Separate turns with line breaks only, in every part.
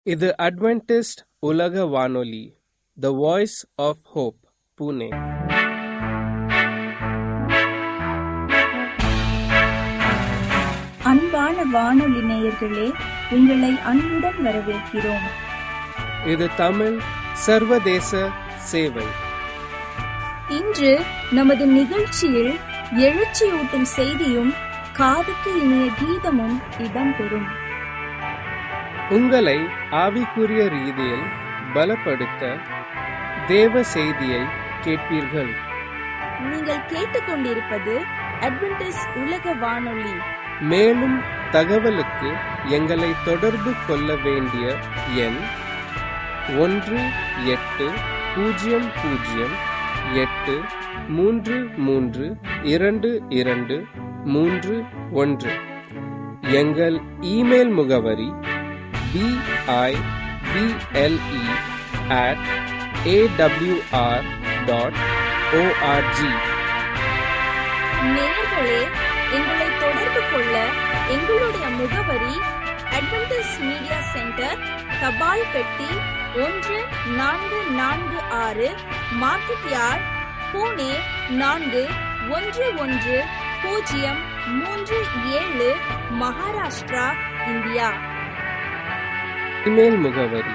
இது அட்வென்டிஸ்ட் உலக வானொலி the voice of hope Pune
அன்பான வானொலி நேயர்களே உங்களை அன்புடன் வரவேற்கிறோம்
இது தமிழ் சர்வதேச சேவை
இன்று நமது நிகழ்ச்சியில் எழுச்சியூட்டும் செய்தியும் காதுக்கு இனிய கீதமும் இடம்பெறும்
உங்களை ஆவிக்குரிய ரீதியில் பலப்படுத்த தேவ செய்தியை கேட்பீர்கள்
நீங்கள் கேட்டுக்கொண்டிருப்பது அட்வென்டிஸ் உலக வானொலி
மேலும் தகவலுக்கு எங்களை தொடர்பு கொள்ள வேண்டிய எண் ஒன்று எட்டு பூஜ்ஜியம் பூஜ்ஜியம் எட்டு மூன்று மூன்று இரண்டு இரண்டு மூன்று ஒன்று எங்கள் இமெயில் முகவரி B I B L E at AWR dot ORG
நேயர்களே எங்களை தொடர்பு கொள்ள எங்களுடைய முகவரி அட்வென்டிஸ் மீடியா சென்டர் தபால் பெட்டி ஒன்று நான்கு நான்கு ஆறு மார்க்கெட் யார்ட் பூனே நான்கு ஒன்று ஒன்று பூஜ்ஜியம் மூன்று ஏழு மகாராஷ்டிரா இந்தியா
இமெயில் முகவரி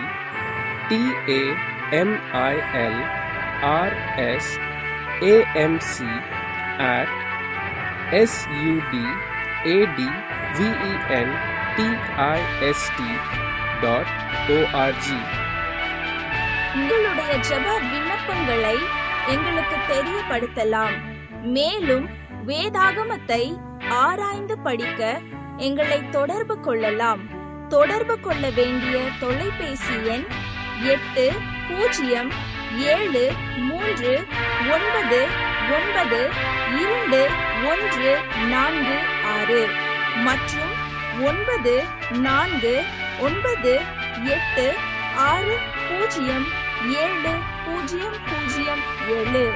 T A M I L R S A M C at S U D A D V E N T I S T dot ORG
உங்களுடைய ஜெப விண்ணப்பங்களை எங்களுக்கு தெரியப்படுத்தலாம் மேலும் வேதாகமத்தை ஆராய்ந்து படிக்க எங்களை தொடர்பு கொள்ளலாம் தொடர்பு கொள்ள வேண்டிய தொலைபேசி எண் எட்டு பூஜ்ஜியம் ஏழு மூன்று ஒன்பது ஒன்பது இரண்டு ஒன்று நான்கு ஆறு மற்றும் ஒன்பது நான்கு ஒன்பது எட்டு ஆறு பூஜ்ஜியம் ஏழு பூஜ்ஜியம் பூஜ்ஜியம் ஏழு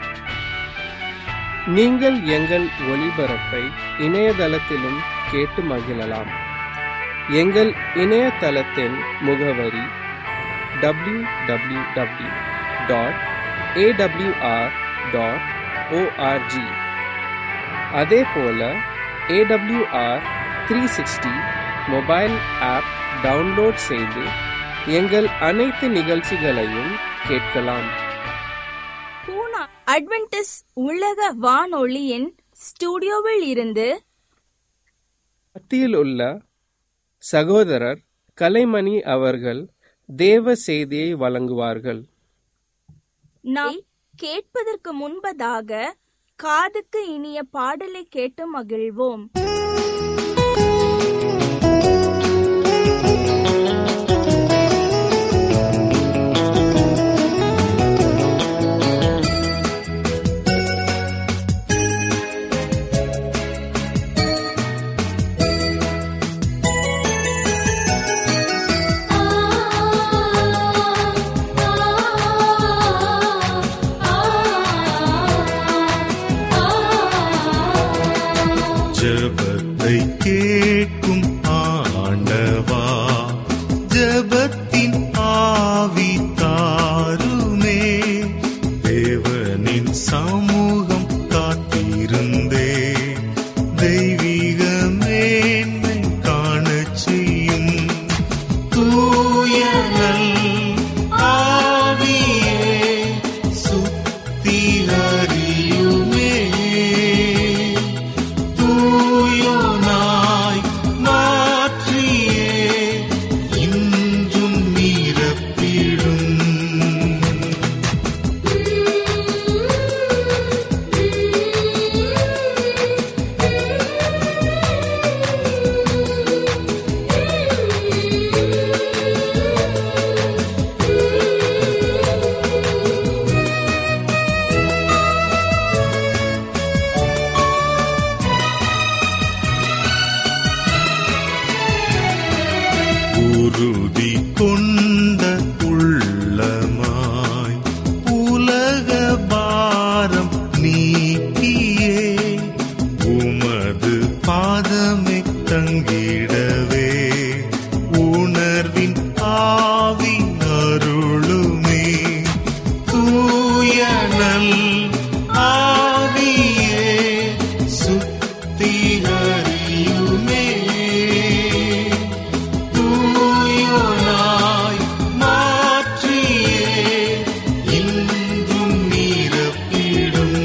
நீங்கள் எங்கள் ஒளிபரப்பை இணையதளத்திலும் கேட்டு மகிழலாம் எங்கள் இணையதளத்தின் முகவரி W W W dot AWR dot ORG அதே போல AWR three sixty mobile app download செய்து எங்கள் அனைத்து நிகழ்ச்சிகளையும் கேட்கலாம்
பூனா அட்வென்டிஸ் உலக வானொலியின் ஸ்டுடியோவில் இருந்து
மத்தியில் உள்ள சகோதரர் கலைமணி அவர்கள் தேவ செய்தியை வழங்குவார்கள்
நாம் கேட்பதற்கு முன்பதாக காதுக்கு இனிய பாடலை கேட்டு மகிழ்வோம்
ஜெபத்தை கேட்கும் ஆண்டவா ஜெபத்தின் ஆவி தாருமே தேவனின் சமூகம் காத்திருந்தே தெய்வீக மேன்மை காணச் செய்யும் தூயனல் ஆவியே சுத்திகரியுமே தூயோனாய் மாற்றியே இன்றும் நிரப்பிடும் ஆவி அருளுமே தூயனல் ஆவியே சுத்திகரியுமே தூயோனாய் மாற்றியே இன்றும் நிரப்பிடும்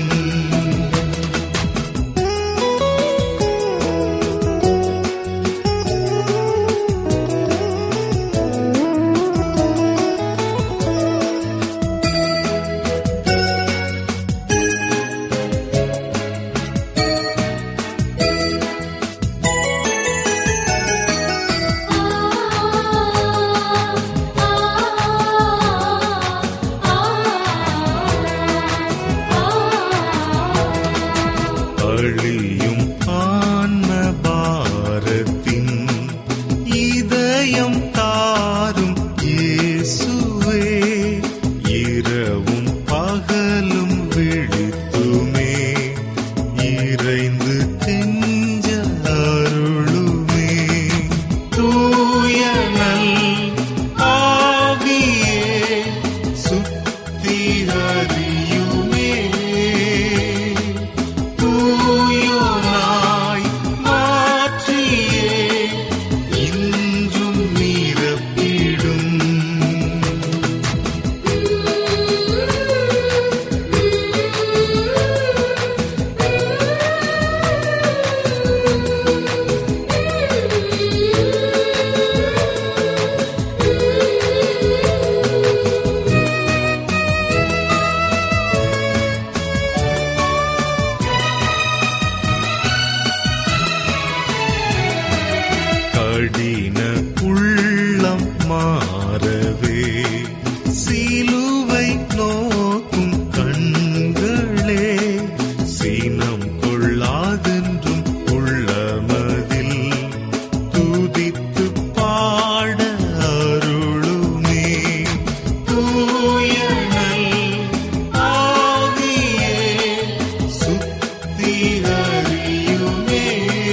அழியும் ஆன்ம பாரத்தின் இதயம் தாரும் இயேசுவே இரவும் பகலும் விழித்துமே இறைந்து கெஞ்ச அருளுமே தூயனல் ஆவியே சுத்திகரியுமே தூயோனாய் மாற்றியே இன்றும் நிரப்பிடும் கடின உள்ளம் மாறவே சிலுவை நோக்கும் கண்களே சீனம் கொள்ளாதென்றும் உள்ளமதில் துதித்து பாட அருளுமே தூயனல் ஆவியே சுத்திகரியுமே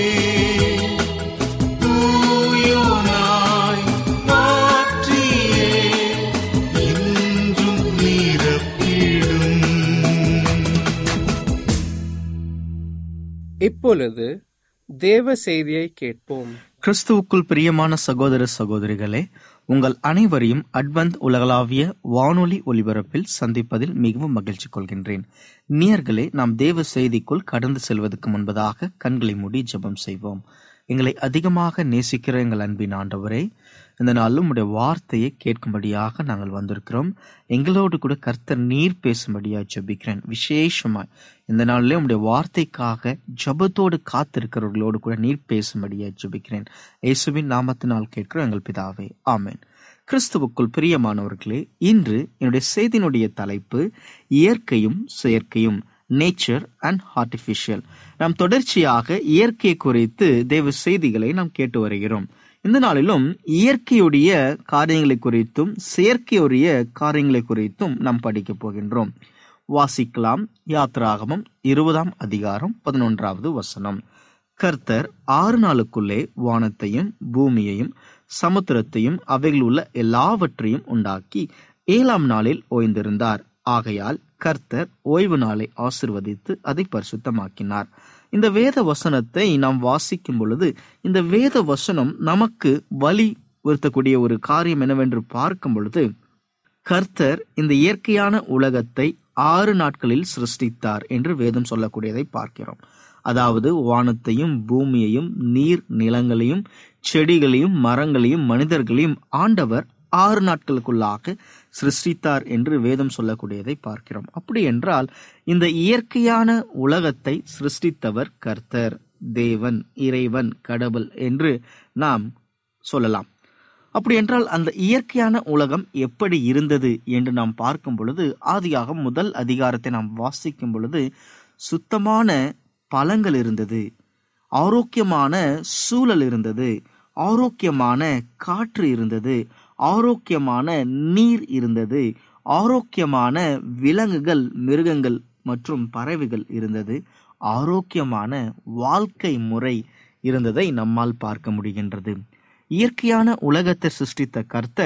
தூயோனாய் மாற்றியே இன்றும் நிரப்பிடும்
இப்பொழுது தேவ செய்தியை கேட்போம்
கிறிஸ்துவுக்குள் பிரியமான சகோதர சகோதரிகளே உங்கள் அனைவரையும் அட்வந்த் உலகளாவிய வானொலி ஒலிபரப்பில் சந்திப்பதில் மிகவும் மகிழ்ச்சி கொள்கின்றேன் நேயர்களே நாம் தேவ செய்திக்குள் கடந்து செல்வதற்கு முன்பதாக கண்களை மூடி ஜெபம் செய்வோம் எங்களை அதிகமாக நேசிக்கிற எங்கள் அன்பின் ஆண்டவரே இந்த நாளில் உடைய வார்த்தையை கேட்கும்படியாக நாங்கள் வந்திருக்கிறோம் எங்களோடு கூட கர்த்தர் நீர் பேசும்படியாக ஜெபிக்கிறேன் விசேஷமாய் இந்த நாளிலே உடைய வார்த்தைக்காக ஜபத்தோடு காத்திருக்கிறவர்களோடு கூட நீர் பேசும்படியாக ஜெபிக்கிறேன் இயேசுவின் நாமத்தினால் கேட்கிறோம் எங்கள் பிதாவே ஆமென் கிறிஸ்துவுக்குள் பிரியமானவர்களே இன்று என்னுடைய செய்தியினுடைய தலைப்பு இயற்கையும் செயற்கையும் நேச்சர் அண்ட் ஆர்டிஃபிஷியல் நாம் தொடர்ச்சியாக இயற்கை குறித்து தேவ செய்திகளை நாம் கேட்டு வருகிறோம் இந்த நாளிலும் இயற்கையுடைய காரியங்களை குறித்தும் செயற்கையுடைய காரியங்களை குறித்தும் நாம் படிக்கப் போகின்றோம் வாசிக்கலாம் யாத்ராகமம் இருபதாம் அதிகாரம் பதினொன்றாவது வசனம் கர்த்தர் ஆறு நாளுக்குள்ளே வானத்தையும் பூமியையும் சமுத்திரத்தையும் அவைகள் உள்ள எல்லாவற்றையும் உண்டாக்கி ஏழாம் நாளில் ஓய்ந்திருந்தார் ஆகையால் கர்த்தர் ஓய்வு நாளை ஆசிர்வதித்து அதை பரிசுத்தமாக்கினார் இந்த வேத வசனத்தை நாம் வாசிக்கும் பொழுது இந்த வேத வசனம் நமக்கு வழி உறுத்தக்கூடிய ஒரு காரியம் என்னவென்று பார்க்கும் பொழுது கர்த்தர் இந்த இயற்கையான உலகத்தை ஆறு நாட்களில் சிருஷ்டித்தார் என்று வேதம் சொல்லக்கூடியதை பார்க்கிறோம் அதாவது வானத்தையும் பூமியையும் நீர் நிலங்களையும் செடிகளையும் மரங்களையும் மனிதர்களையும் ஆண்டவர் ஆறு நாட்களுக்குள்ளாக சிருஷ்டித்தார் என்று வேதம் சொல்லக்கூடியதை பார்க்கிறோம் அப்படி என்றால் இந்த இயற்கையான உலகத்தை சிருஷ்டித்தவர் கர்த்தர் தேவன் இறைவன் கடவுள் என்று நாம் சொல்லலாம் அப்படி என்றால் அந்த இயற்கையான உலகம் எப்படி இருந்தது என்று நாம் பார்க்கும் பொழுது ஆதியாக முதல் அதிகாரத்தை நாம் வாசிக்கும் பொழுது சுத்தமான பழங்கள் இருந்தது ஆரோக்கியமான சூழல் இருந்தது ஆரோக்கியமான காற்று இருந்தது ஆரோக்கியமான நீர் இருந்தது ஆரோக்கியமான விலங்குகள் மிருகங்கள் மற்றும் பறவைகள் இருந்தது ஆரோக்கியமான வாழ்க்கை முறை இருந்ததை நம்மால் பார்க்க முடிகின்றது இயற்கையான உலகத்தை சிருஷ்டித்த கர்த்தர்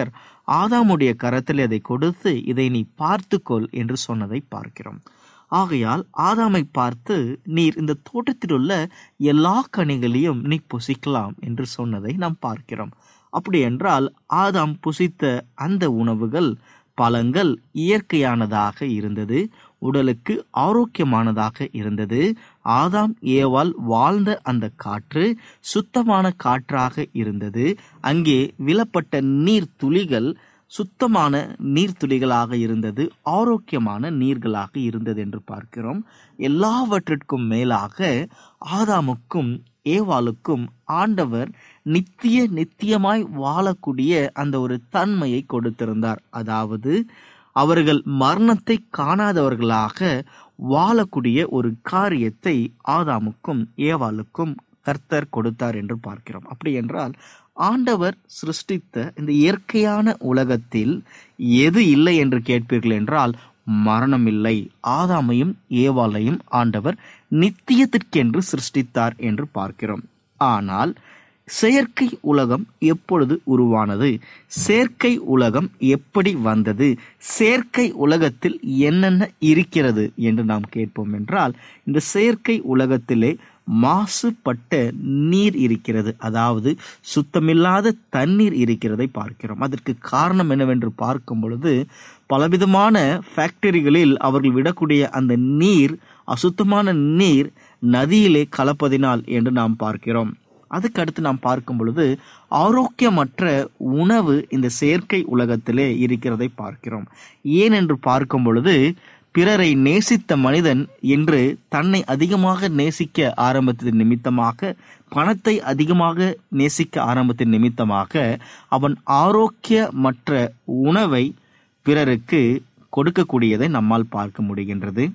ஆதாமுடைய கரத்தில் அதை கொடுத்து இதை நீ பார்த்துக்கொள் என்று சொன்னதை பார்க்கிறோம் ஆகையால் ஆதாமை பார்த்து நீர் இந்த தோட்டத்தில் உள்ள எல்லா கனிகளையும் நீ புசிக்கலாம் என்று சொன்னதை நாம் பார்க்கிறோம் அப்படி என்றால் ஆதாம் புசித்த அந்த உணவுகள் பழங்கள் இயற்கையானதாக இருந்தது உடலுக்கு ஆரோக்கியமானதாக இருந்தது ஆதாம் ஏவால் வாழ்ந்த அந்த காற்று சுத்தமான காற்றாக இருந்தது அங்கே விழப்பட்ட நீர் துளிகள் சுத்தமான நீர்த்துளிகளாக இருந்தது ஆரோக்கியமான நீர்களாக இருந்தது என்று பார்க்கிறோம் எல்லாவற்றிற்கும் மேலாக ஆதாமுக்கும் ஏவாளுக்கும் ஆண்டவர் நித்திய நித்தியமாய் வாழக்கூடிய அந்த ஒரு தன்மையை கொடுத்திருந்தார் அதாவது அவர்கள் மரணத்தை காணாதவர்களாக வாழக்கூடிய ஒரு காரியத்தை ஆதாமுக்கும் ஏவாளுக்கும் கர்த்தர் கொடுத்தார் என்று பார்க்கிறோம் அப்படி என்றால் ஆண்டவர் சிருஷ்டித்த இந்த இயற்கையான உலகத்தில் எது இல்லை என்று கேட்பீர்கள் என்றால் மரணம் இல்லை ஆதாமையும் ஏவாளையும் ஆண்டவர் நித்தியத்திற்கென்று சிருஷ்டித்தார் என்று பார்க்கிறோம் ஆனால் செயற்கை உலகம் எப்பொழுது உருவானது செயற்கை உலகம் எப்படி வந்தது செயற்கை உலகத்தில் என்னென்ன இருக்கிறது என்று நாம் கேட்போம் என்றால் இந்த செயற்கை உலகத்திலே மாசுபட்ட நீர் இருக்கிறது அதாவது சுத்தமில்லாத தண்ணீர் இருக்கிறதை பார்க்கிறோம் அதற்கு காரணம் என்னவென்று பார்க்கும் பொழுது பலவிதமான ஃபேக்டரிகளில் அவர்கள் விடக்கூடிய அந்த நீர் அசுத்தமான நீர் நதியிலே கலப்பதினால் என்று நாம் பார்க்கிறோம் அதுக்கு அடுத்து நாம் பார்க்கும் பொழுது ஆரோக்கியமற்ற உணவு இந்த செயற்கை உலகத்திலே இருக்கிறதை பார்க்கிறோம் ஏன் என்று பார்க்கும் பொழுது பிறரை நேசித்த மனிதன் என்று தன்னை அதிகமாக நேசிக்க ஆரம்பித்ததன் நிமித்தமாக பணத்தை அதிகமாக நேசிக்க ஆரம்பித்ததன் நிமித்தமாக அவன் ஆரோக்கியமற்ற உணவை பிறருக்கு கொடுக்கக்கூடியதை நம்மால் பார்க்க முடிகின்றது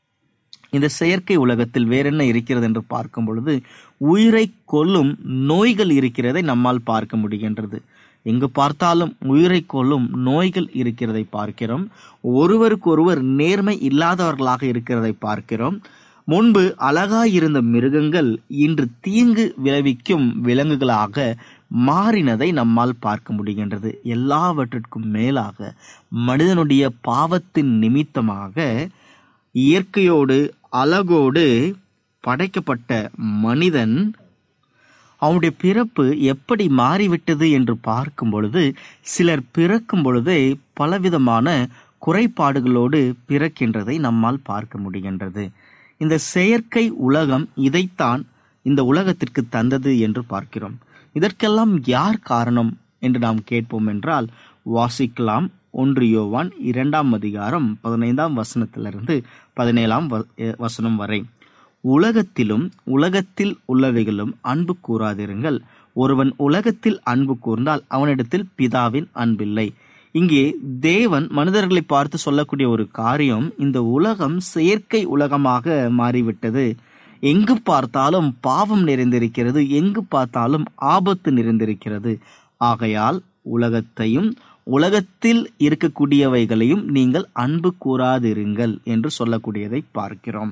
இந்த செயற்கை உலகத்தில் வேறென்ன இருக்கிறது என்று பார்க்கும் பொழுது உயிரை கொல்லும் நோய்கள் இருக்கிறதை நம்மால் பார்க்க முடிகின்றது எங்கு பார்த்தாலும் உயிரை கொல்லும் நோய்கள் இருக்கிறதை பார்க்கிறோம் ஒருவருக்கொருவர் நேர்மை இல்லாதவர்களாக இருக்கிறதை பார்க்கிறோம் முன்பு அழகாயிருந்த மிருகங்கள் இன்று தீங்கு விளைவிக்கும் விலங்குகளாக மாறினதை நம்மால் பார்க்க முடிகின்றது எல்லாவற்றிற்கும் மேலாக மனிதனுடைய பாவத்தின் நிமித்தமாக இயற்கையோடு அழகோடு படைக்கப்பட்ட மனிதன் அவனுடைய பிறப்பு எப்படி மாறிவிட்டது என்று பார்க்கும் பொழுது சிலர் பிறக்கும் பொழுதே பலவிதமான குறைபாடுகளோடு பிறக்கின்றதை நம்மால் பார்க்க முடிகின்றது இந்த செயற்கை உலகம் இதைத்தான் இந்த உலகத்திற்கு தந்தது என்று பார்க்கிறோம் இதற்கெல்லாம் யார் காரணம் என்று நாம் கேட்போம் என்றால் வாசிக்கலாம் ஒன்று யோவான் இரண்டாம் அதிகாரம் பதினைந்தாம் வசனத்திலிருந்து பதினேழாம் வசனம் வரை உலகத்திலும் உலகத்தில் உள்ளவைகளும் அன்பு கூறாதிருங்கள் ஒருவன் உலகத்தில் அன்பு கூர்ந்தால் அவனிடத்தில் பிதாவின் அன்பில்லை இங்கே தேவன் மனிதர்களை பார்த்து சொல்லக்கூடிய ஒரு காரியம் இந்த உலகம் செயற்கை உலகமாக மாறிவிட்டது எங்கு பார்த்தாலும் பாவம் நிறைந்திருக்கிறது எங்கு பார்த்தாலும் ஆபத்து நிறைந்திருக்கிறது ஆகையால் உலகத்தையும் உலகத்தில் இருக்கக்கூடியவைகளையும் நீங்கள் அன்பு கூறாதிருங்கள் என்று சொல்லக்கூடியதை பார்க்கிறோம்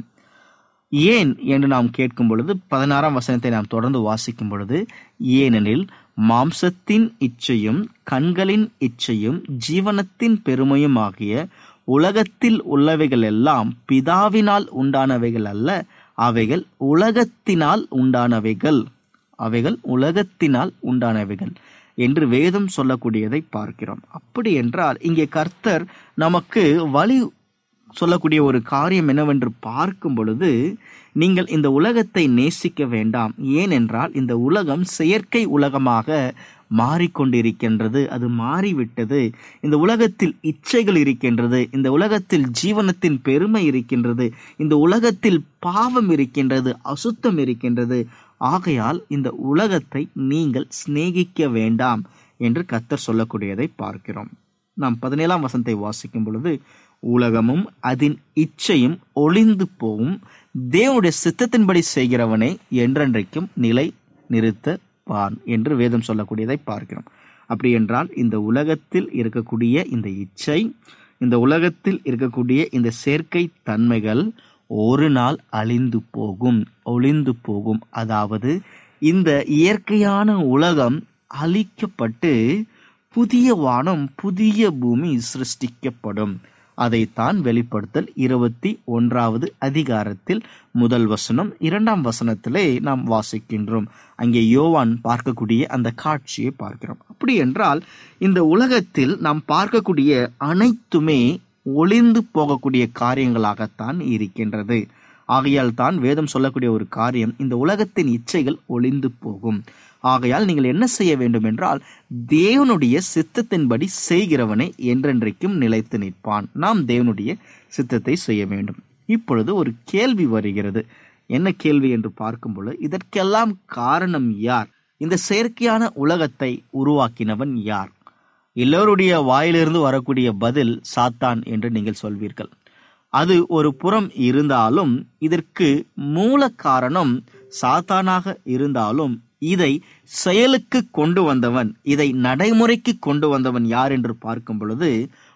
ஏன் என்று நாம் கேட்கும் பொழுது பதினாறாம் வசனத்தை நாம் தொடர்ந்து வாசிக்கும் பொழுது ஏனெனில் மாம்சத்தின் இச்சையும் கண்களின் இச்சையும் ஜீவனத்தின் பெருமையும் ஆகிய உலகத்தில் உள்ளவைகள் எல்லாம் பிதாவினால் உண்டானவைகள் அல்ல அவைகள் உலகத்தினால் உண்டானவைகள் அவைகள் உலகத்தினால் உண்டானவைகள் என்று வேதம் சொல்லக்கூடியதை பார்க்கிறோம் அப்படி என்றால் இங்கே கர்த்தர் நமக்கு வழி சொல்லக்கூடிய ஒரு காரியம் என்னவென்று பார்க்கும் பொழுது நீங்கள் இந்த உலகத்தை நேசிக்க வேண்டாம் ஏனென்றால் இந்த உலகம் செயற்கை உலகமாக மாறிக்கொண்டிருக்கின்றது அது மாறிவிட்டது இந்த உலகத்தில் இச்சைகள் இருக்கின்றது இந்த உலகத்தில் ஜீவனத்தின் பெருமை இருக்கின்றது இந்த உலகத்தில் பாவம் இருக்கின்றது அசுத்தம் இருக்கின்றது ஆகையால் இந்த உலகத்தை நீங்கள் சிநேகிக்க வேண்டாம் என்று கத்தர் சொல்லக்கூடியதை பார்க்கிறோம் நாம் பதினேழாம் வசனத்தை வாசிக்கும் பொழுது உலகமும் அதன் இச்சையும் ஒளிந்து போவும் தேவனுடைய சித்தத்தின்படி செய்கிறவனை என்றென்றைக்கும் நிலை நிறுத்தப்பான் என்று வேதம் சொல்லக்கூடியதை பார்க்கிறோம் அப்படி என்றால் இந்த உலகத்தில் இருக்கக்கூடிய இந்த இச்சை இந்த உலகத்தில் இருக்கக்கூடிய இந்த செயற்கை தன்மைகள் ஒரு நாள் அழிந்து போகும் ஒளிந்து போகும் அதாவது இந்த இயற்கையான உலகம் அழிக்கப்பட்டு புதிய வானம் புதிய பூமி சிருஷ்டிக்கப்படும் அதைத்தான் வெளிப்படுத்தல் இருபத்தி ஒன்றாவது அதிகாரத்தில் முதல் வசனம் இரண்டாம் வசனத்திலே நாம் வாசிக்கின்றோம் அங்கே யோவான் பார்க்கக்கூடிய அந்த காட்சியை பார்க்கிறோம் அப்படி என்றால் இந்த உலகத்தில் நாம் பார்க்கக்கூடிய அனைத்துமே ஒளிந்து போகக்கூடிய காரியங்களாகத்தான் இருக்கின்றது ஆகையால் தான் வேதம் சொல்லக்கூடிய ஒரு காரியம் இந்த உலகத்தின் இச்சைகள் ஒளிந்து போகும் ஆகையால் நீங்கள் என்ன செய்ய வேண்டும் என்றால் தேவனுடைய சித்தத்தின்படி செய்கிறவனை என்றென்றைக்கும் நிலைத்து நிற்பான் நாம் தேவனுடைய சித்தத்தை செய்ய வேண்டும் இப்பொழுது ஒரு கேள்வி வருகிறது என்ன கேள்வி என்று பார்க்கும்போது இதற்கெல்லாம் காரணம் யார் இந்த செயற்கையான உலகத்தை உருவாக்கினவன் யார் எல்லோருடைய வாயிலிருந்து வரக்கூடிய பதில் சாத்தான் என்று நீங்கள் சொல்வீர்கள் அது ஒரு புறம் இருந்தாலும் இதற்கு மூல காரணம் சாத்தானாக இருந்தாலும் இதை செயலுக்கு கொண்டு வந்தவன் இதை நடைமுறைக்கு கொண்டு வந்தவன் யார் என்று பார்க்கும் பொழுது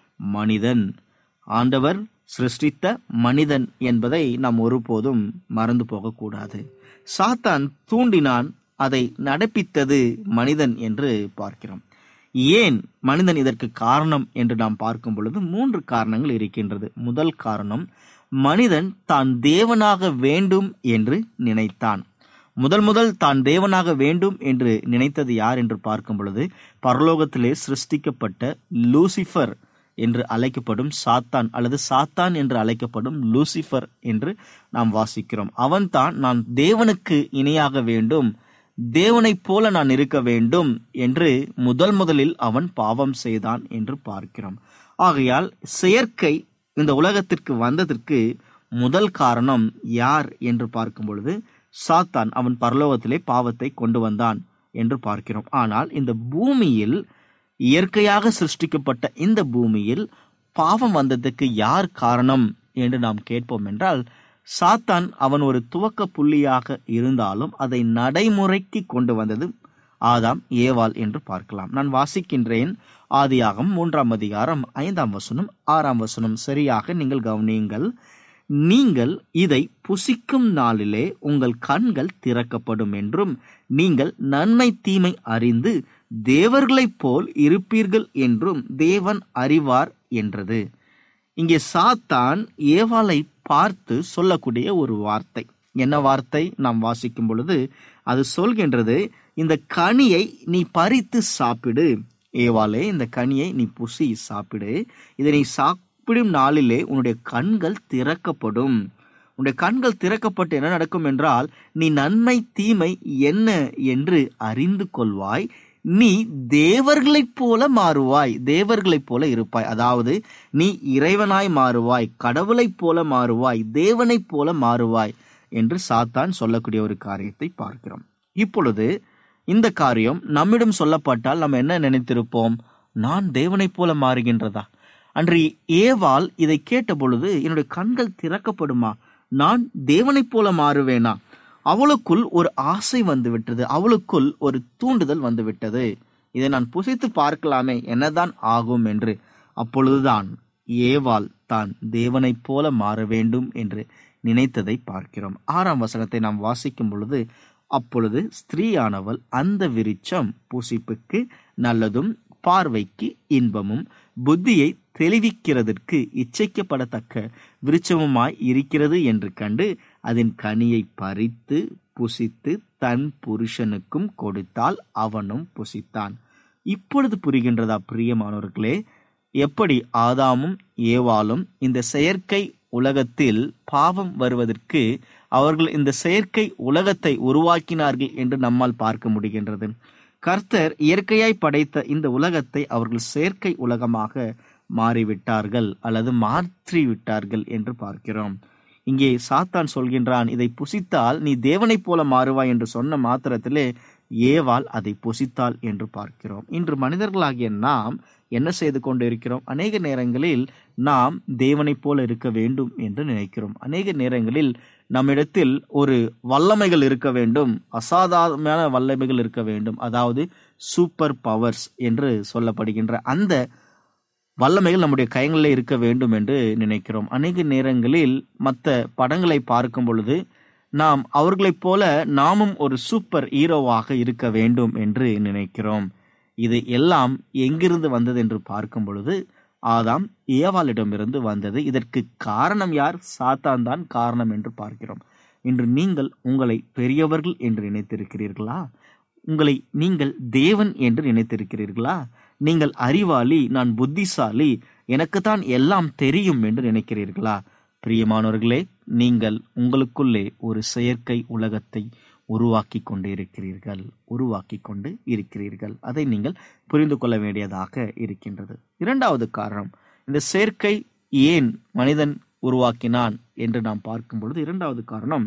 மனிதன் ஆண்டவர் சிருஷ்டித்த மனிதன் என்பதை நாம் ஒருபோதும் மறந்து போகக்கூடாது சாத்தான் தூண்டினான் அதை நடப்பித்தது மனிதன் என்று பார்க்கிறோம் ஏன் மனிதன் இதற்கு காரணம் என்று நாம் பார்க்கும் பொழுது மூன்று காரணங்கள் இருக்கின்றது முதல் காரணம் மனிதன் தான் தேவனாக வேண்டும் என்று நினைத்தான் முதல் முதல் தான் தேவனாக வேண்டும் என்று நினைத்தது யார் என்று பார்க்கும் பொழுது பரலோகத்திலே சிருஷ்டிக்கப்பட்ட லூசிஃபர் என்று அழைக்கப்படும் சாத்தான் அல்லது சாத்தான் என்று அழைக்கப்படும் லூசிஃபர் என்று நாம் வாசிக்கிறோம் அவன்தான் நான் தேவனுக்கு இணையாக வேண்டும் தேவனைப் போல நான் இருக்க வேண்டும் என்று முதல் முதலில் அவன் பாவம் செய்தான் என்று பார்க்கிறோம் ஆகையால் செயற்கை இந்த உலகத்திற்கு வந்ததற்கு முதல் காரணம் யார் என்று பார்க்கும் பொழுது சாத்தான் அவன் பரலோகத்திலே பாவத்தை கொண்டு வந்தான் என்று பார்க்கிறோம் ஆனால் இந்த பூமியில் இயற்கையாக சிருஷ்டிக்கப்பட்ட இந்த பூமியில் பாவம் வந்ததுக்கு யார் காரணம் என்று நாம் கேட்போம் என்றால் சாத்தான் அவன் ஒரு துவக்க புள்ளியாக இருந்தாலும் அதை நடைமுறைக்கு கொண்டு வந்தது ஆதாம் ஏவாள் என்று பார்க்கலாம் நான் வாசிக்கின்றேன் ஆதியாகம் மூன்றாம் அதிகாரம் ஐந்தாம் வசனம் ஆறாம் வசனம் சரியாக நீங்கள் கவனியுங்கள் நீங்கள் இதை புசிக்கும் நாளிலே உங்கள் கண்கள் திறக்கப்படும் என்றும் நீங்கள் நன்மை தீமை அறிந்து தேவர்களைப் போல் இருப்பீர்கள் என்றும் தேவன் அறிவார் என்றது இங்கே சாத்தான் ஏவாளை பார்த்து சொல்லக்கூடிய ஒரு வார்த்தை என்ன வார்த்தை நாம் வாசிக்கும் பொழுது அது சொல்கின்றது இந்த கனியை நீ பறித்து சாப்பிடு ஏவாளே இந்த கனியை நீ புசி சாப்பிடு இதை நீ சாப்பிடும் நாளிலே உன்னுடைய கண்கள் திறக்கப்படும் உன்னுடைய கண்கள் திறக்கப்பட்டு என்ன நடக்கும் என்றால் நீ நன்மை தீமை என்ன என்று அறிந்து கொள்வாய் நீ தேவர்களைப் போல மாறுவாய் தேவர்களைப் போல இருப்பாய் அதாவது நீ இறைவனாய் மாறுவாய் கடவுளைப் போல மாறுவாய் தேவனைப் போல மாறுவாய் என்று சாத்தான் சொல்லக்கூடிய ஒரு காரியத்தை பார்க்கிறோம் இப்பொழுது இந்த காரியம் நம்மிடம் சொல்லப்பட்டால் நம்ம என்ன நினைத்திருப்போம் நான் தேவனைப் போல மாறுகின்றதா அன்று ஏவாள் இதை கேட்ட பொழுது என்னுடைய கண்கள் திறக்கப்படுமா நான் தேவனைப் போல மாறுவேனா அவளுக்குள் ஒரு ஆசை வந்து விட்டது அவளுக்குள் ஒரு தூண்டுதல் வந்து விட்டது இதை நான் புசித்து பார்க்கலாமே என்னதான் ஆகும் என்று அப்பொழுதுதான் ஏவாள் தான் தேவனைப் போல மாற வேண்டும் என்று நினைத்ததை பார்க்கிறோம் ஆறாம் வசனத்தை நாம் வாசிக்கும் பொழுது அப்பொழுது ஸ்திரீயானவள் அந்த விருட்சம் புசிப்புக்கு நல்லதும் பார்வைக்கு இன்பமும் புத்தியை தெளிவிக்கிறதற்கு இச்சைக்கப்படத்தக்க விருட்சமுமாய் இருக்கிறது என்று கண்டு அதன் கனியை பறித்து புசித்து தன் புருஷனுக்கும் கொடுத்தால் அவனும் புசித்தான் இப்பொழுது புரிகின்றதா பிரியமானவர்களே எப்படி ஆதாமும் ஏவாளும் இந்த செயற்கை உலகத்தில் பாவம் வருவதற்கு அவர்கள் இந்த செயற்கை உலகத்தை உருவாக்கினார்கள் என்று நம்மால் பார்க்க முடிகின்றது கர்த்தர் இயற்கையாய் படைத்த இந்த உலகத்தை அவர்கள் செயற்கை உலகமாக மாறிவிட்டார்கள் அல்லது மாற்றி விட்டார்கள் என்று பார்க்கிறோம் இங்கே சாத்தான் சொல்கின்றான் இதை புசித்தால் நீ தேவனைப் போல மாறுவாய் என்று சொன்ன மாத்திரத்திலே ஏவாள் அதை புசித்தாள் என்று பார்க்கிறோம் இன்று மனிதர்களாகிய நாம் என்ன செய்து கொண்டு இருக்கிறோம் அநேக நேரங்களில் நாம் தேவனைப் போல இருக்க வேண்டும் என்று நினைக்கிறோம் அநேக நேரங்களில் நம்மிடத்தில் ஒரு வல்லமைகள் இருக்க வேண்டும் அசாதாரணமான வல்லமைகள் இருக்க வேண்டும் அதாவது சூப்பர் பவர்ஸ் என்று சொல்லப்படுகின்ற அந்த வல்லமைகள் நம்முடைய கைகளில் இருக்க வேண்டும் என்று நினைக்கிறோம் அநேக நேரங்களில் மற்ற படங்களை பார்க்கும் பொழுது நாம் அவர்களைப் போல நாமும் ஒரு சூப்பர் ஹீரோவாக இருக்க வேண்டும் என்று நினைக்கிறோம் இது எல்லாம் எங்கிருந்து வந்தது என்று பார்க்கும் பொழுது ஆதாம் ஏவாளிடமிருந்து வந்தது இதற்கு காரணம் யார் சாத்தான் தான் காரணம் என்று பார்க்கிறோம் இன்று நீங்கள் உங்களை பெரியவர்கள் என்று நினைத்திருக்கிறீர்களா உங்களை நீங்கள் தேவன் என்று நினைத்திருக்கிறீர்களா நீங்கள் அறிவாளி நான் புத்திசாலி எனக்குத்தான் எல்லாம் தெரியும் என்று நினைக்கிறீர்களா பிரியமானவர்களே நீங்கள் உங்களுக்குள்ளே ஒரு செயற்கை உலகத்தை உருவாக்கி கொண்டு இருக்கிறீர்கள் உருவாக்கி கொண்டு இருக்கிறீர்கள் அதை நீங்கள் புரிந்து கொள்ள வேண்டியதாக இருக்கின்றது இரண்டாவது காரணம் இந்த செயற்கை ஏன் மனிதன் உருவாக்கினான் என்று நாம் பார்க்கும் பொழுது இரண்டாவது காரணம்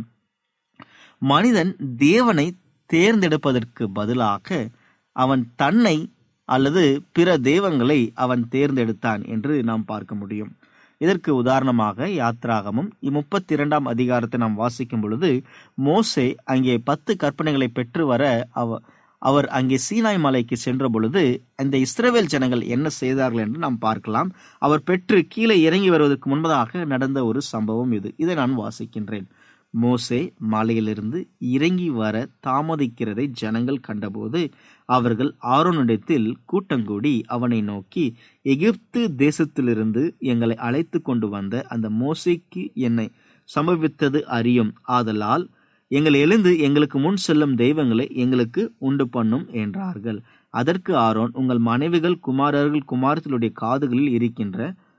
மனிதன் தேவனை தேர்ந்தெடுப்பதற்கு பதிலாக அவன் தன்னை அல்லது பிற தெய்வங்களை அவன் தேர்ந்தெடுத்தான் என்று நாம் பார்க்க முடியும் இதற்கு உதாரணமாக யாத்ராகமும் முப்பத்தி இரண்டாம் அதிகாரத்தை நாம் வாசிக்கும் பொழுது மோசே அங்கே பத்து கற்பனைகளை பெற்று வர அவ அவர் அங்கே சீனாய் மலைக்கு சென்ற பொழுது அந்த இஸ்ரவேல் ஜனங்கள் என்ன செய்தார்கள் என்று நாம் பார்க்கலாம் அவர் பெற்று கீழே இறங்கி வருவதற்கு முன்பதாக நடந்த ஒரு சம்பவம் இது இதை நான் வாசிக்கின்றேன் மோசே மலையிலிருந்து இறங்கி வர தாமதிக்கிறதை ஜனங்கள் கண்டபோது அவர்கள் ஆரோனிடத்தில் கூட்டங்கூடி அவனை நோக்கி எகிப்து தேசத்திலிருந்து எங்களை அழைத்து கொண்டு வந்த அந்த மோசேக்கு என்னை சம்பவித்தது அறியும் ஆதலால் எங்கள் எழுந்து எங்களுக்கு முன் செல்லும் தெய்வங்களை எங்களுக்கு உண்டு பண்ணும் என்றார்கள் அதற்கு ஆரோன் உங்கள் மனைவிகள் குமாரர்கள் குமாரத்திலுடைய காதுகளில் இருக்கின்ற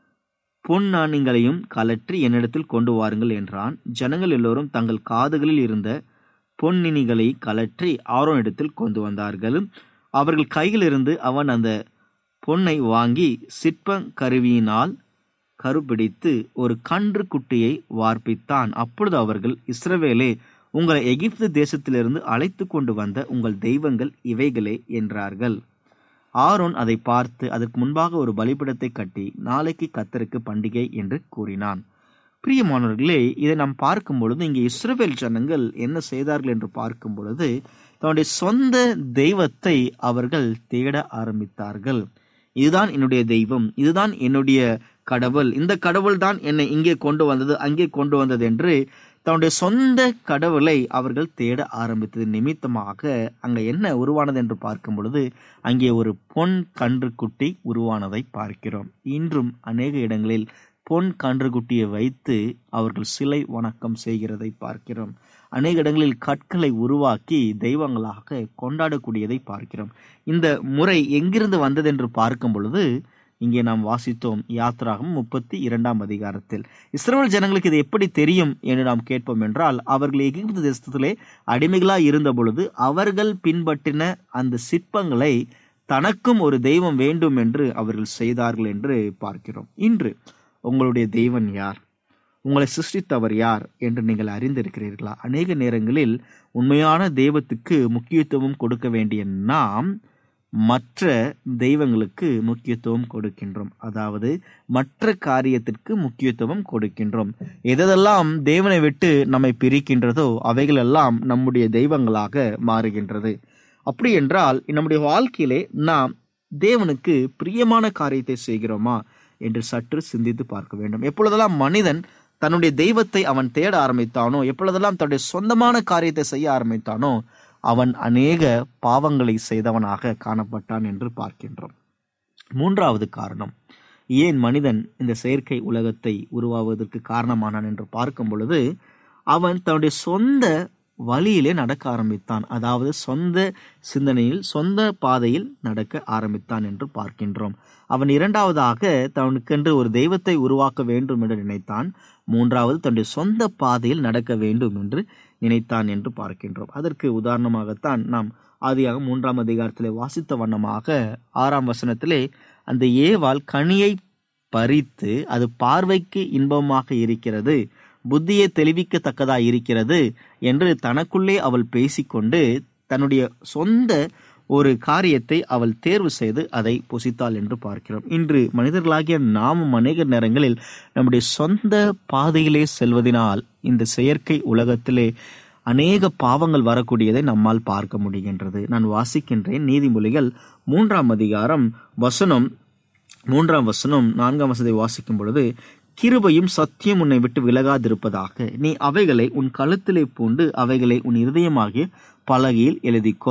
பொன்னாணிகளையும் கலற்றி என்னிடத்தில் கொண்டு வாருங்கள் என்றான் ஜனங்கள் எல்லோரும் தங்கள் காதுகளில் இருந்த பொன்னினிகளை கலற்றி ஆரோனிடத்தில் கொண்டு வந்தார்கள் அவர்கள் கையிலிருந்து அவன் அந்த பொன்னை வாங்கி சிற்ப கருவியினால் கருப்பிடித்து ஒரு கன்று குட்டியை வார்ப்பித்தான் அப்பொழுது அவர்கள் இஸ்ரவேலே உங்களை எகிப்து தேசத்திலிருந்து அழைத்து கொண்டு வந்த உங்கள் தெய்வங்கள் இவைகளே என்றார்கள் ஆரோன் அதை பார்த்து அதற்கு முன்பாக ஒரு பலிபீடத்தை கட்டி நாளைக்கு கத்தருக்கு பண்டிகை என்று கூறினான் பிரியமானவர்களே இதை நாம் பார்க்கும் பொழுது இங்கே இஸ்ரவேல் ஜனங்கள் என்ன செய்தார்கள் என்று பார்க்கும் பொழுது தன்னுடைய சொந்த தெய்வத்தை அவர்கள் தேட ஆரம்பித்தார்கள் இதுதான் என்னுடைய தெய்வம் இதுதான் என்னுடைய கடவுள் இந்த கடவுள் தான் என்னை இங்கே கொண்டு வந்தது அங்கே கொண்டு வந்தது என்று தன்னுடைய சொந்த கடவுளை அவர்கள் தேட ஆரம்பித்தது நிமித்தமாக அங்க என்ன உருவானது என்று பார்க்கும் பொழுது அங்கே ஒரு பொன் கன்றுக்குட்டி உருவானதை பார்க்கிறோம் இன்றும் அநேக இடங்களில் பொன் கன்றுக்குட்டியை வைத்து அவர்கள் சிலை வணக்கம் செய்கிறதை பார்க்கிறோம் அநேக இடங்களில் கற்களை உருவாக்கி தெய்வங்களாக கொண்டாடக்கூடியதை பார்க்கிறோம் இந்த முறை எங்கிருந்து வந்தது என்று பார்க்கும் பொழுது இங்கே நாம் வாசித்தோம் யாத்ராகம் முப்பத்தி இரண்டாம் அதிகாரத்தில் இஸ்ரேல் ஜனங்களுக்கு இது எப்படி தெரியும் என்று நாம் கேட்போம் என்றால் அவர்கள் எகிப்து தேசத்திலே அடிமைகளாய் இருந்த பொழுது அவர்கள் பின்பற்றின அந்த சிற்பங்களை தனக்கும் ஒரு தெய்வம் வேண்டும் என்று அவர்கள் செய்தார்கள் என்று பார்க்கிறோம் இன்று உங்களுடைய தெய்வன் யார் உங்களை சிருஷ்டித்தவர் யார் என்று நீங்கள் அறிந்திருக்கிறீர்களா அநேக நேரங்களில் உண்மையான தெய்வத்துக்கு முக்கியத்துவம் கொடுக்க வேண்டிய நாம் மற்ற தெய்வங்களுக்கு முக்கியத்துவம் கொடுக்கின்றோம் அதாவது மற்ற காரியத்திற்கு முக்கியத்துவம் கொடுக்கின்றோம் எதெல்லாம் தேவனை விட்டு நம்மை பிரிக்கின்றதோ அவைகளெல்லாம் நம்முடைய தெய்வங்களாக மாறுகின்றது அப்படி என்றால் நம்முடைய வாழ்க்கையிலே நாம் தேவனுக்கு பிரியமான காரியத்தை செய்கிறோமா என்று சற்று சிந்தித்து பார்க்க வேண்டும் எப்பொழுதெல்லாம் மனிதன் தன்னுடைய தெய்வத்தை அவன் தேட ஆரம்பித்தானோ எப்பொழுதெல்லாம் தன்னுடைய சொந்தமான காரியத்தை செய்ய ஆரம்பித்தானோ அவன் அநேக பாவங்களை செய்தவனாக காணப்பட்டான் என்று பார்க்கின்றோம் மூன்றாவது காரணம் ஏன் மனிதன் இந்த செயற்கை உலகத்தை உருவாவதற்கு காரணமானான் என்று பார்க்கும் பொழுது அவன் தன்னுடைய சொந்த வழியிலே நடக்க ஆரம்பித்தான் அதாவது சொந்த சிந்தனையில் சொந்த பாதையில் நடக்க ஆரம்பித்தான் என்று பார்க்கின்றோம் அவன் இரண்டாவதாக தனக்கென்று ஒரு தெய்வத்தை உருவாக்க வேண்டும் என்று நினைத்தான் மூன்றாவது தன்னுடைய சொந்த பாதையில் நடக்க வேண்டும் என்று நினைத்தான் என்று பார்க்கின்றோம் அதற்கு உதாரணமாகத்தான் நாம் ஆதியாக மூன்றாம் அதிகாரத்திலே வாசித்த வண்ணமாக ஆறாம் வசனத்திலே அந்த ஏவாள் கனியை பறித்து அது பார்வைக்கு இன்பமாக இருக்கிறது புத்தியை தெளிவிக்கத்தக்கதா இருக்கிறது என்று தனக்குள்ளே அவள் பேசிக்கொண்டு தன்னுடைய சொந்த ஒரு காரியத்தை அவள் தேர்வு செய்து அதை புசித்தாள் என்று பார்க்கிறோம் இன்று மனிதர்களாகிய நாமும் அநேக நேரங்களில் நம்முடைய சொந்த பாதையிலே செல்வதனால் இந்த செயற்கை உலகத்திலே அநேக பாவங்கள் வரக்கூடியதை நம்மால் பார்க்க முடிகின்றது நான் வாசிக்கின்றேன் நீதிமொழிகள் மூன்றாம் அதிகாரம் வசனம் மூன்றாம் வசனம் நான்காம் வசதை வாசிக்கும் பொழுது கிருபையும் சத்தியம் உன்னை விட்டு விலகாதிருப்பதாக நீ அவைகளை உன் கழுத்திலே பூண்டு அவைகளை உன் இருதயமாகிய பலகையில் எழுதிக்கொள்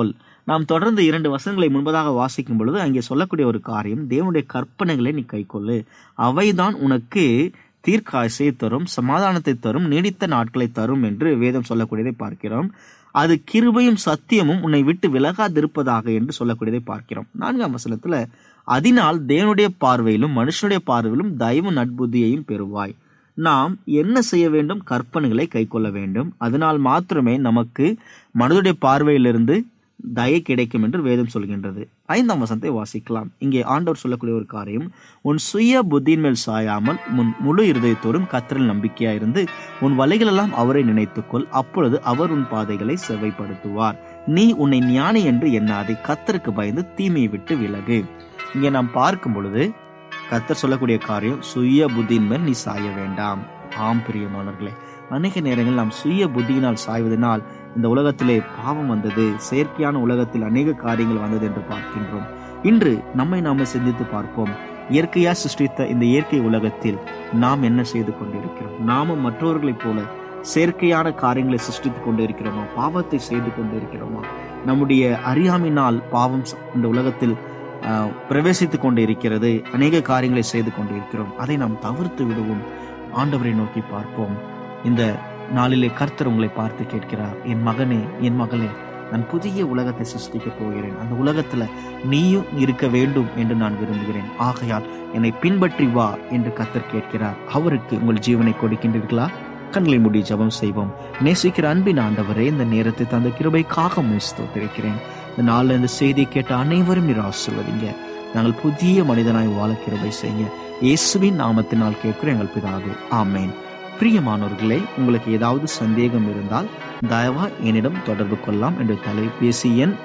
நாம் தொடர்ந்து இரண்டு வசனங்களை முன்பதாக வாசிக்கும் பொழுது அங்கே சொல்லக்கூடிய ஒரு காரியம் தேவனுடைய கற்பனைகளை நீ கைக்கொள்ளு அவைதான் உனக்கு தீர்க்காசை தரும் சமாதானத்தை தரும் நீடித்த நாட்களை தரும் என்று வேதம் சொல்லக்கூடியதை பார்க்கிறோம் அது கிருபையும் சத்தியமும் உன்னை விட்டு விலகாதிருப்பதாக என்று சொல்லக்கூடியதை பார்க்கிறோம் நான்காம் வசனத்துல அதனால் தேவனுடைய பார்வையிலும் மனுஷனுடைய பார்வையிலும் தயவு நட்புத்தியையும் பெறுவாய் நாம் என்ன செய்ய வேண்டும் கற்பனைகளை கைக்கொள்ள வேண்டும் அதனால் மாத்திரமே நமக்கு மனதுடைய பார்வையிலிருந்து தயை கிடைக்கும் என்று வேதம் சொல்கின்றது ஐந்தாம் வசனத்தை வாசிக்கலாம் இங்கே ஆண்டவர் சொல்லக்கூடிய ஒரு காரியம் உன் சுய புத்தியின் மேல் சாயாமல் உன் முழு இருதயத்தோடும் கத்தரில் நம்பிக்கையாயிருந்து உன் வலைகளெல்லாம் அவரை நினைத்துக்கொள் அப்பொழுது அவர் உன் பாதைகளை செவ்வைப்படுத்துவார் நீ உன்னை ஞானி என்று எண்ணாதே கத்தருக்கு பயந்து தீமையை விட்டு விலகு இங்கே நாம் பார்க்கும் பொழுது கத்தர் சொல்லக்கூடிய காரியம் சுய புத்தியின் மேல் நீ சாய வேண்டாம் ஆம் பிரியமானவர்களே அநேக நேரங்கள் நாம் சுய புத்தியினால் சாய்வதனால் இந்த உலகத்திலே பாவம் வந்தது செயற்கையான உலகத்தில் அநேக காரியங்கள் வந்தது என்று பார்க்கின்றோம் இன்று நம்மை நாம சிந்தித்து பார்ப்போம் இயற்கையா சிருஷ்டித்த இந்த இயற்கை உலகத்தில் நாம் என்ன செய்து கொண்டிருக்கிறோம் நாமும் மற்றவர்களைப் போல செயற்கையான காரியங்களை சிருஷ்டித்துக் கொண்டிருக்கிறோமா பாவத்தை செய்து கொண்டிருக்கிறோமா நம்முடைய அறியாமையினால் பாவம் இந்த உலகத்தில் ஆஹ், பிரவேசித்துக் கொண்டு இருக்கிறது அநேக காரியங்களை செய்து கொண்டு இருக்கிறோம் அதை நாம் தவிர்த்து விடுவோம் ஆண்டவரை நோக்கி பார்ப்போம் இந்த நாளிலே கர்த்தர் உங்களை பார்த்து கேட்கிறார் என் மகனே என் மகளே நான் புதிய உலகத்தை சிருஷ்டிக்க போகிறேன் அந்த உலகத்துல நீயும் இருக்க வேண்டும் என்று நான் விரும்புகிறேன் ஆகையால் என்னை பின்பற்றி வா என்று கர்த்தர் கேட்கிறார் அவருக்கு உங்கள் ஜீவனை கொடுக்கின்றீர்களா கண்களை மூடி ஜெபம் செய்வோம் நேசிக்கிற அன்பின் ஆண்டவரே இந்த நேரத்தை தந்த கிருபைக்காக முயற்சித்திருக்கிறேன் இந்த நாளில் இந்த செய்தியை கேட்ட அனைவரும் நீர் ஆசிர்வதிங்க நாங்கள் புதிய மனிதனாய் வாழ கிருபை செய்ய இயேசுவின் நாமத்தினால் கேட்கிற எங்கள் பிதாவே ஆமேன் பிரியமானவர்களே உங்களுக்கு ஏதாவது சந்தேகம் இருந்தால் தயவா என்னிடம் தொடர்பு கொள்ளலாம் என்ற தொலைபேசி எண்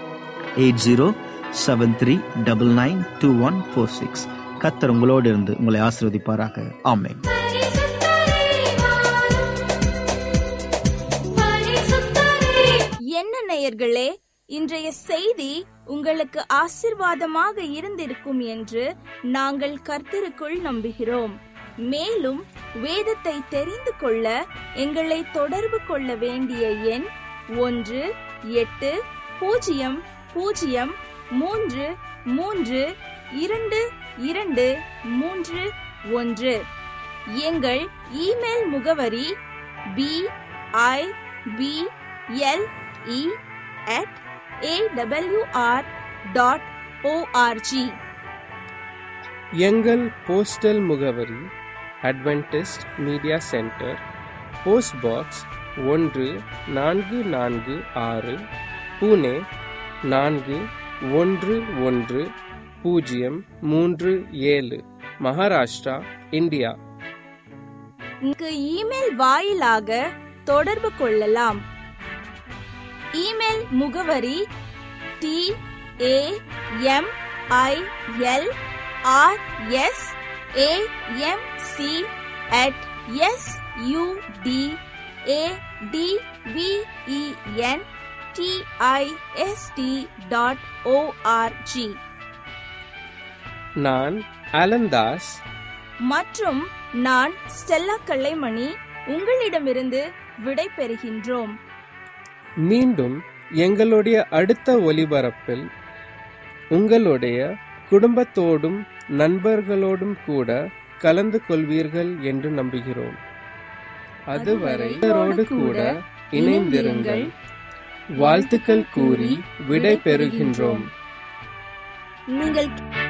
eight zero seven three double nine two one four six Qatar உங்களோடு இருந்து உங்களை ஆசீர்வதிப்பாராக ஆமேன்
என்ன நேயர்களே இன்றைய செய்தி உங்களுக்கு ஆசிர்வாதமாக இருந்திருக்கும் என்று நாங்கள் கர்த்தருக்குள் நம்புகிறோம் மேலும் வேதத்தை தெரிந்து கொள்ள எங்களை தொடர்பு கொள்ள வேண்டிய எண் ஒன்று எட்டு பூஜ்ஜியம் பூஜ்ஜியம் மூன்று மூன்று இரண்டு இரண்டு மூன்று ஒன்று எங்கள் இமெயில் முகவரி B I B L E at AWR dot ORG
எங்கள் போஸ்டல் முகவரி Adventist media centre post box ஒன்று நான்கு நான்கு ஆறு புனே நான்கு ஒன்று ஒன்று பூஜ்ஜியம் மூன்று ஏழு மகாராஷ்டிரா இந்தியா
இங்கு இமெயில் வாயிலாக தொடர்பு கொள்ளலாம் இமெயில் முகவரி T A M I L R S A M C at S U D A D V E N T I S T dot ORG
நான் அலந்தாஸ்
மற்றும் நான் ஸ்டெல்லா கல்லைமணி உங்களிடமிருந்து விடை பெறுகின்றோம்
மீண்டும் எங்களுடைய அடுத்த ஒலிபரப்பில் உங்களுடைய குடும்பத்தோடும் நண்பர்களோடும் கூட கலந்து கொள்வீர்கள் என்று நம்புகிறோம் அதுவரை இவரோடு கூட இணைந்திருங்கள் வாழ்த்துக்கள் கூறி விடை பெறுகின்றோம்
நீங்கள்